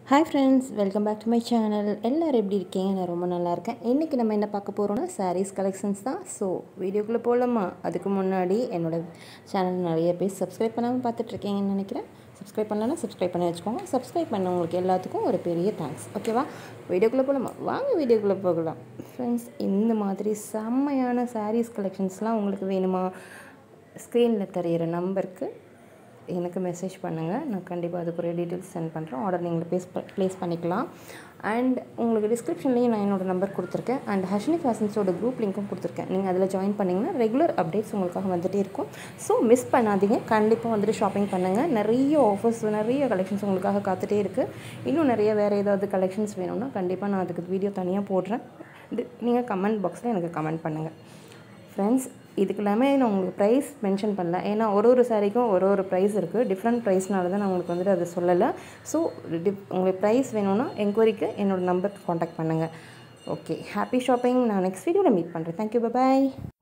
hi friends welcome back to my channel எல்லோரும் எப்படி இருக்கீங்க நான் ரொம்ப நல்லா இருக்கேன் இன்றைக்கி நம்ம என்ன பார்க்க போகிறோம்னா சாரீஸ் கலெக்ஷன்ஸ் தான் ஸோ வீடியோக்குள்ளே போகலாமா அதுக்கு முன்னாடி என்னோடய சேனல் நிறைய பேர் சப்ஸ்கிரைப் பண்ணாமல் பார்த்துட்ருக்கீங்கன்னு நினைக்கிறேன் சப்ஸ்கிரைப் பண்ணலன்னா சப்ஸ்கிரைப் பண்ணி வச்சுக்கோங்க சப்ஸ்கிரைப் பண்ணவங்களுக்கு எல்லாத்துக்கும் ஒரு பெரிய தேங்க்ஸ் ஓகேவா வீடியோக்குள்ளே போகலாமா வாங்க வீடியோக்குள்ளே போகலாம் ஃப்ரெண்ட்ஸ் இந்த மாதிரி செம்மையான சாரீஸ் கலெக்ஷன்ஸ்லாம் உங்களுக்கு வேணுமா ஸ்க்ரீனில் தெரியிற நம்பருக்கு எனக்கு மெசேஜ் பண்ணுங்கள் நான் கண்டிப்பாக அதுக்குரிய டீட்டெயில்ஸ் சென்ட் பண்ணுறேன் ஆர்டர் நீங்கள் ப்ளேஸ் ப்ளேஸ் பண்ணிக்கலாம் அண்ட் உங்களுக்கு டிஸ்கிரிப்ஷன்லேயும் நான் என்னோடய நம்பர் கொடுத்துருக்கேன் அண்ட் ஹர்ஷினி ஃபேஷன்ஸோட குரூப் லிங்க்கும் கொடுத்துருக்கேன் நீங்கள் அதில் ஜாயின் பண்ணிங்கன்னா ரெகுலர் அப்டேட்ஸ் உங்களுக்காக வந்துகிட்டே இருக்கும் ஸோ மிஸ் பண்ணாதீங்க கண்டிப்பாக வந்துட்டு ஷாப்பிங் பண்ணுங்கள் நிறைய ஆஃபர்ஸ் நிறைய கலெக்ஷன்ஸ் உங்களுக்காக காத்துட்டே இருக்குது இன்னும் நிறைய வேறு ஏதாவது கலெக்ஷன்ஸ் வேணும்னா கண்டிப்பாக நான் அதுக்கு வீடியோ தனியாக போடுறேன் இது நீங்கள் கமெண்ட் பாக்ஸில் எனக்கு கமெண்ட் பண்ணுங்கள் ஃப்ரெண்ட்ஸ் இதுக்கு எல்லாமே நான் உங்களுக்கு ப்ரைஸ் மென்ஷன் பண்ணல ஏன்னா ஒரு ஒரு சாரிக்கும் ஒரு ஒரு ப்ரைஸ் இருக்குது டிஃப்ரெண்ட் ப்ரைஸ்னால தான் நான் உங்களுக்கு வந்துட்டு அதை சொல்லலை ஸோ டிப் உங்களுக்கு ப்ரைஸ் வேணும்னா என்கொயரிக்கு என்னோடய நம்பருக்கு காண்டாக்ட் பண்ணுங்கள் ஓகே ஹாப்பி ஷாப்பிங் நான் நெக்ஸ்ட் வீடியோவில் மீட் பண்ணுறேன் தேங்க்யூ பாய்